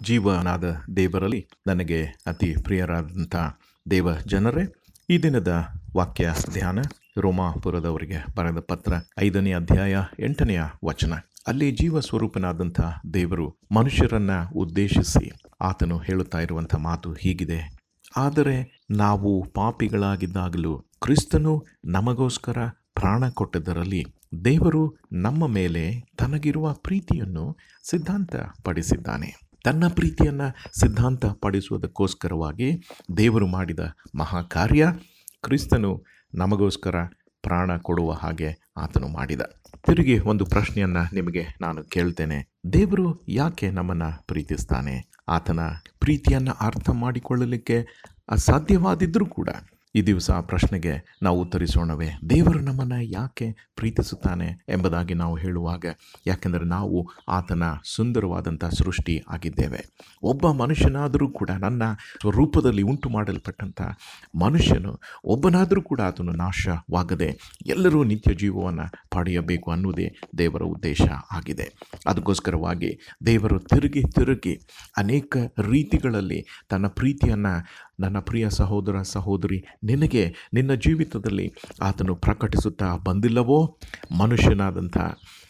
ಜೀವನಾದ ದೇವರಲ್ಲಿ ನನಗೆ ಅತಿ ಪ್ರಿಯರಾದಂಥ ದೇವ ಜನರೇ ಈ ದಿನದ ವಾಕ್ಯ ಧ್ಯಾನ ರೋಮಾಪುರದವರಿಗೆ ಬರೆದ ಪತ್ರ ಐದನೇ ಅಧ್ಯಾಯ ಎಂಟನೆಯ ವಚನ ಅಲ್ಲಿ ಜೀವ ಸ್ವರೂಪನಾದಂಥ ದೇವರು ಮನುಷ್ಯರನ್ನ ಉದ್ದೇಶಿಸಿ ಆತನು ಹೇಳುತ್ತಾ ಇರುವಂಥ ಮಾತು ಹೀಗಿದೆ ಆದರೆ ನಾವು ಪಾಪಿಗಳಾಗಿದ್ದಾಗಲೂ ಕ್ರಿಸ್ತನು ನಮಗೋಸ್ಕರ ಪ್ರಾಣ ಕೊಟ್ಟದರಲ್ಲಿ ದೇವರು ನಮ್ಮ ಮೇಲೆ ತನಗಿರುವ ಪ್ರೀತಿಯನ್ನು ಸಿದ್ಧಾಂತ ಪಡಿಸಿದ್ದಾನೆ ತನ್ನ ಪ್ರೀತಿಯನ್ನು ಸಿದ್ಧಾಂತ ಪಡಿಸುವುದಕ್ಕೋಸ್ಕರವಾಗಿ ದೇವರು ಮಾಡಿದ ಮಹಾಕಾರ್ಯ ಕ್ರಿಸ್ತನು ನಮಗೋಸ್ಕರ ಪ್ರಾಣ ಕೊಡುವ ಹಾಗೆ ಆತನು ಮಾಡಿದ ತಿರುಗಿ ಒಂದು ಪ್ರಶ್ನೆಯನ್ನು ನಿಮಗೆ ನಾನು ಕೇಳ್ತೇನೆ ದೇವರು ಯಾಕೆ ನಮ್ಮನ್ನು ಪ್ರೀತಿಸ್ತಾನೆ ಆತನ ಪ್ರೀತಿಯನ್ನು ಅರ್ಥ ಮಾಡಿಕೊಳ್ಳಲಿಕ್ಕೆ ಅಸಾಧ್ಯವಾದಿದ್ದರೂ ಕೂಡ ಈ ದಿವಸ ಆ ಪ್ರಶ್ನೆಗೆ ನಾವು ಉತ್ತರಿಸೋಣವೇ ದೇವರು ನಮ್ಮನ್ನು ಯಾಕೆ ಪ್ರೀತಿಸುತ್ತಾನೆ ಎಂಬುದಾಗಿ ನಾವು ಹೇಳುವಾಗ ಯಾಕೆಂದರೆ ನಾವು ಆತನ ಸುಂದರವಾದಂಥ ಸೃಷ್ಟಿ ಆಗಿದ್ದೇವೆ ಒಬ್ಬ ಮನುಷ್ಯನಾದರೂ ಕೂಡ ನನ್ನ ಸ್ವರೂಪದಲ್ಲಿ ಉಂಟು ಮಾಡಲ್ಪಟ್ಟಂಥ ಮನುಷ್ಯನು ಒಬ್ಬನಾದರೂ ಕೂಡ ಆತನು ನಾಶವಾಗದೆ ಎಲ್ಲರೂ ನಿತ್ಯ ಜೀವವನ್ನು ಪಡೆಯಬೇಕು ಅನ್ನುವುದೇ ದೇವರ ಉದ್ದೇಶ ಆಗಿದೆ ಅದಕ್ಕೋಸ್ಕರವಾಗಿ ದೇವರು ತಿರುಗಿ ತಿರುಗಿ ಅನೇಕ ರೀತಿಗಳಲ್ಲಿ ತನ್ನ ಪ್ರೀತಿಯನ್ನು ನನ್ನ ಪ್ರಿಯ ಸಹೋದರ ಸಹೋದರಿ ನಿನಗೆ ನಿನ್ನ ಜೀವಿತದಲ್ಲಿ ಆತನು ಪ್ರಕಟಿಸುತ್ತಾ ಬಂದಿಲ್ಲವೋ ಮನುಷ್ಯನಾದಂಥ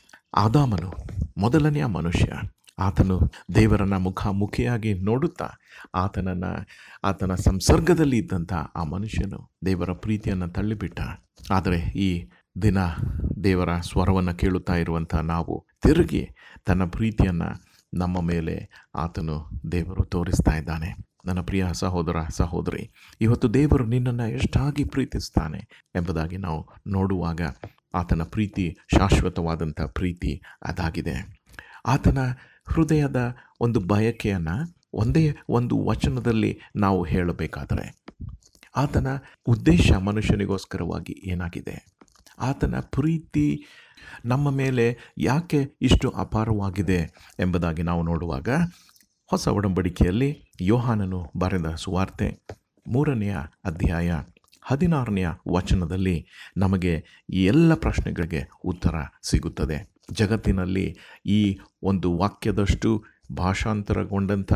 ಆದಾಮನು ಮೊದಲನೆಯ ಮನುಷ್ಯ ಆತನು ದೇವರನ್ನ ಮುಖಾಮುಖಿಯಾಗಿ ನೋಡುತ್ತಾ ಆತನನ್ನು ಆತನ ಸಂಸರ್ಗದಲ್ಲಿ ಇದ್ದಂಥ ಆ ಮನುಷ್ಯನು ದೇವರ ಪ್ರೀತಿಯನ್ನು ತಳ್ಳಿಬಿಟ್ಟ ಆದರೆ ಈ ದಿನ ದೇವರ ಸ್ವರವನ್ನು ಕೇಳುತ್ತಾ ಇರುವಂಥ ನಾವು ತಿರುಗಿ ತನ್ನ ಪ್ರೀತಿಯನ್ನು ನಮ್ಮ ಮೇಲೆ ಆತನು ದೇವರು ತೋರಿಸ್ತಾ ಇದ್ದಾನೆ ನನ್ನ ಪ್ರಿಯ ಸಹೋದರ ಸಹೋದರಿ ಇವತ್ತು ದೇವರು ನಿನ್ನನ್ನು ಎಷ್ಟಾಗಿ ಪ್ರೀತಿಸ್ತಾನೆ ಎಂಬುದಾಗಿ ನಾವು ನೋಡುವಾಗ ಆತನ ಪ್ರೀತಿ ಶಾಶ್ವತವಾದಂಥ ಪ್ರೀತಿ ಅದಾಗಿದೆ ಆತನ ಹೃದಯದ ಒಂದು ಬಯಕೆಯನ್ನು ಒಂದೇ ಒಂದು ವಚನದಲ್ಲಿ ನಾವು ಹೇಳಬೇಕಾದರೆ ಆತನ ಉದ್ದೇಶ ಮನುಷ್ಯನಿಗೋಸ್ಕರವಾಗಿ ಏನಾಗಿದೆ ಆತನ ಪ್ರೀತಿ ನಮ್ಮ ಮೇಲೆ ಯಾಕೆ ಇಷ್ಟು ಅಪಾರವಾಗಿದೆ ಎಂಬುದಾಗಿ ನಾವು ನೋಡುವಾಗ ಹೊಸ ಒಡಂಬಡಿಕೆಯಲ್ಲಿ ಯೋಹಾನನು ಬರೆದ ಸುವಾರ್ತೆ ಮೂರನೆಯ ಅಧ್ಯಾಯ ಹದಿನಾರನೆಯ ವಚನದಲ್ಲಿ ನಮಗೆ ಈ ಎಲ್ಲ ಪ್ರಶ್ನೆಗಳಿಗೆ ಉತ್ತರ ಸಿಗುತ್ತದೆ ಜಗತ್ತಿನಲ್ಲಿ ಈ ಒಂದು ವಾಕ್ಯದಷ್ಟು ಭಾಷಾಂತರಗೊಂಡಂಥ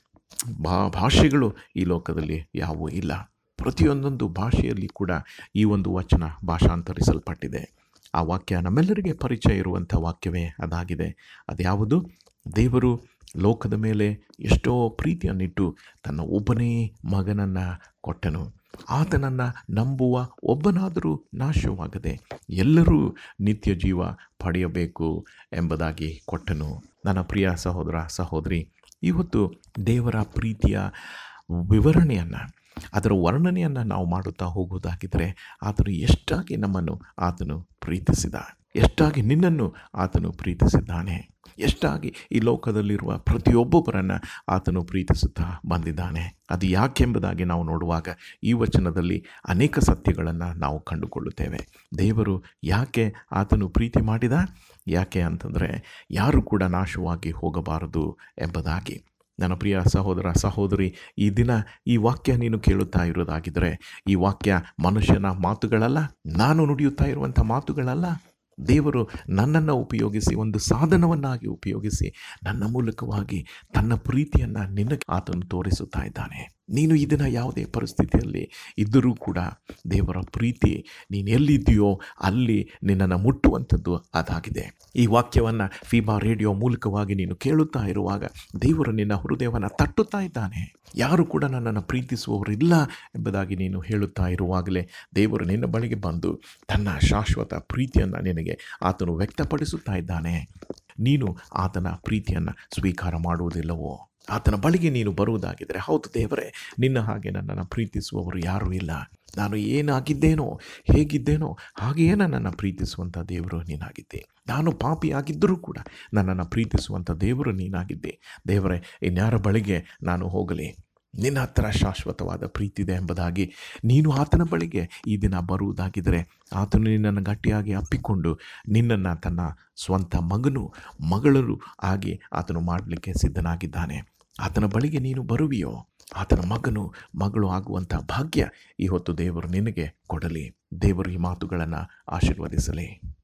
ಭಾ ಭಾಷೆಗಳು ಈ ಲೋಕದಲ್ಲಿ ಯಾವುವೂ ಇಲ್ಲ ಪ್ರತಿಯೊಂದೊಂದು ಭಾಷೆಯಲ್ಲಿ ಕೂಡ ಈ ಒಂದು ವಚನ ಭಾಷಾಂತರಿಸಲ್ಪಟ್ಟಿದೆ ಆ ವಾಕ್ಯ ನಮ್ಮೆಲ್ಲರಿಗೆ ಪರಿಚಯ ಇರುವಂಥ ವಾಕ್ಯವೇ ಅದಾಗಿದೆ ಅದ್ಯಾವುದು ದೇವರು ಲೋಕದ ಮೇಲೆ ಎಷ್ಟೋ ಪ್ರೀತಿಯನ್ನಿಟ್ಟು ತನ್ನ ಒಬ್ಬನೇ ಮಗನನ್ನು ಕೊಟ್ಟನು ಆತನನ್ನು ನಂಬುವ ಒಬ್ಬನಾದರೂ ನಾಶವಾಗದೆ ಎಲ್ಲರೂ ನಿತ್ಯ ಜೀವ ಪಡೆಯಬೇಕು ಎಂಬುದಾಗಿ ಕೊಟ್ಟನು ನನ್ನ ಪ್ರಿಯ ಸಹೋದರ ಸಹೋದರಿ ಇವತ್ತು ದೇವರ ಪ್ರೀತಿಯ ವಿವರಣೆಯನ್ನು ಅದರ ವರ್ಣನೆಯನ್ನು ನಾವು ಮಾಡುತ್ತಾ ಹೋಗುವುದಾಗಿದ್ದರೆ ಆತನು ಎಷ್ಟಾಗಿ ನಮ್ಮನ್ನು ಆತನು ಪ್ರೀತಿಸಿದ ಎಷ್ಟಾಗಿ ನಿನ್ನನ್ನು ಆತನು ಪ್ರೀತಿಸಿದ್ದಾನೆ ಎಷ್ಟಾಗಿ ಈ ಲೋಕದಲ್ಲಿರುವ ಪ್ರತಿಯೊಬ್ಬೊಬ್ಬರನ್ನು ಆತನು ಪ್ರೀತಿಸುತ್ತಾ ಬಂದಿದ್ದಾನೆ ಅದು ಯಾಕೆಂಬುದಾಗಿ ನಾವು ನೋಡುವಾಗ ಈ ವಚನದಲ್ಲಿ ಅನೇಕ ಸತ್ಯಗಳನ್ನು ನಾವು ಕಂಡುಕೊಳ್ಳುತ್ತೇವೆ ದೇವರು ಯಾಕೆ ಆತನು ಪ್ರೀತಿ ಮಾಡಿದ ಯಾಕೆ ಅಂತಂದರೆ ಯಾರು ಕೂಡ ನಾಶವಾಗಿ ಹೋಗಬಾರದು ಎಂಬುದಾಗಿ ನನ್ನ ಪ್ರಿಯ ಸಹೋದರ ಸಹೋದರಿ ಈ ದಿನ ಈ ವಾಕ್ಯ ನೀನು ಕೇಳುತ್ತಾ ಇರೋದಾಗಿದ್ದರೆ ಈ ವಾಕ್ಯ ಮನುಷ್ಯನ ಮಾತುಗಳಲ್ಲ ನಾನು ನುಡಿಯುತ್ತಾ ಇರುವಂಥ ಮಾತುಗಳಲ್ಲ ದೇವರು ನನ್ನನ್ನು ಉಪಯೋಗಿಸಿ ಒಂದು ಸಾಧನವನ್ನಾಗಿ ಉಪಯೋಗಿಸಿ ನನ್ನ ಮೂಲಕವಾಗಿ ತನ್ನ ಪ್ರೀತಿಯನ್ನು ನಿನಗೆ ಆತನು ತೋರಿಸುತ್ತಾ ಇದ್ದಾನೆ ನೀನು ಈ ದಿನ ಯಾವುದೇ ಪರಿಸ್ಥಿತಿಯಲ್ಲಿ ಇದ್ದರೂ ಕೂಡ ದೇವರ ಪ್ರೀತಿ ನೀನು ಎಲ್ಲಿದ್ದೀಯೋ ಅಲ್ಲಿ ನಿನ್ನನ್ನು ಮುಟ್ಟುವಂಥದ್ದು ಅದಾಗಿದೆ ಈ ವಾಕ್ಯವನ್ನು ಫೀಬಾ ರೇಡಿಯೋ ಮೂಲಕವಾಗಿ ನೀನು ಕೇಳುತ್ತಾ ಇರುವಾಗ ದೇವರು ನಿನ್ನ ಹೃದಯವನ್ನು ತಟ್ಟುತ್ತಾ ಇದ್ದಾನೆ ಯಾರು ಕೂಡ ನನ್ನನ್ನು ಪ್ರೀತಿಸುವವರಿಲ್ಲ ಎಂಬುದಾಗಿ ನೀನು ಹೇಳುತ್ತಾ ಇರುವಾಗಲೇ ದೇವರು ನಿನ್ನ ಬಳಿಗೆ ಬಂದು ತನ್ನ ಶಾಶ್ವತ ಪ್ರೀತಿಯನ್ನು ನಿನಗೆ ಆತನು ವ್ಯಕ್ತಪಡಿಸುತ್ತಾ ಇದ್ದಾನೆ ನೀನು ಆತನ ಪ್ರೀತಿಯನ್ನು ಸ್ವೀಕಾರ ಮಾಡುವುದಿಲ್ಲವೋ ಆತನ ಬಳಿಗೆ ನೀನು ಬರುವುದಾಗಿದ್ದರೆ ಹೌದು ದೇವರೇ ನಿನ್ನ ಹಾಗೆ ನನ್ನನ್ನು ಪ್ರೀತಿಸುವವರು ಯಾರೂ ಇಲ್ಲ ನಾನು ಏನಾಗಿದ್ದೇನೋ ಹೇಗಿದ್ದೇನೋ ಹಾಗೆಯೇ ನನ್ನನ್ನು ಪ್ರೀತಿಸುವಂಥ ದೇವರು ನೀನಾಗಿದ್ದೆ ನಾನು ಪಾಪಿಯಾಗಿದ್ದರೂ ಕೂಡ ನನ್ನನ್ನು ಪ್ರೀತಿಸುವಂಥ ದೇವರು ನೀನಾಗಿದ್ದೆ ದೇವರೇ ಇನ್ಯಾರ ಬಳಿಗೆ ನಾನು ಹೋಗಲಿ ನಿನ್ನ ಹತ್ರ ಶಾಶ್ವತವಾದ ಪ್ರೀತಿ ಇದೆ ಎಂಬುದಾಗಿ ನೀನು ಆತನ ಬಳಿಗೆ ಈ ದಿನ ಬರುವುದಾಗಿದ್ದರೆ ಆತನು ನಿನ್ನನ್ನು ಗಟ್ಟಿಯಾಗಿ ಅಪ್ಪಿಕೊಂಡು ನಿನ್ನನ್ನು ತನ್ನ ಸ್ವಂತ ಮಗನು ಮಗಳರು ಆಗಿ ಆತನು ಮಾಡಲಿಕ್ಕೆ ಸಿದ್ಧನಾಗಿದ್ದಾನೆ ಆತನ ಬಳಿಗೆ ನೀನು ಬರುವಿಯೋ ಆತನ ಮಗನು ಮಗಳು ಆಗುವಂಥ ಭಾಗ್ಯ ಈ ಹೊತ್ತು ದೇವರು ನಿನಗೆ ಕೊಡಲಿ ದೇವರು ಈ ಮಾತುಗಳನ್ನು ಆಶೀರ್ವದಿಸಲಿ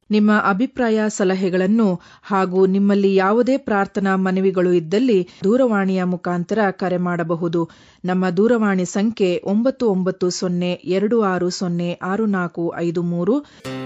ನಿಮ್ಮ ಅಭಿಪ್ರಾಯ ಸಲಹೆಗಳನ್ನು ಹಾಗೂ ನಿಮ್ಮಲ್ಲಿ ಯಾವುದೇ ಪ್ರಾರ್ಥನಾ ಮನವಿಗಳು ಇದ್ದಲ್ಲಿ ದೂರವಾಣಿಯ ಮುಖಾಂತರ ಕರೆ ಮಾಡಬಹುದು ನಮ್ಮ ದೂರವಾಣಿ ಸಂಖ್ಯೆ ಒಂಬತ್ತು ಒಂಬತ್ತು ಸೊನ್ನೆ ಎರಡು ಆರು ಸೊನ್ನೆ ಆರು ನಾಲ್ಕು ಐದು ಮೂರು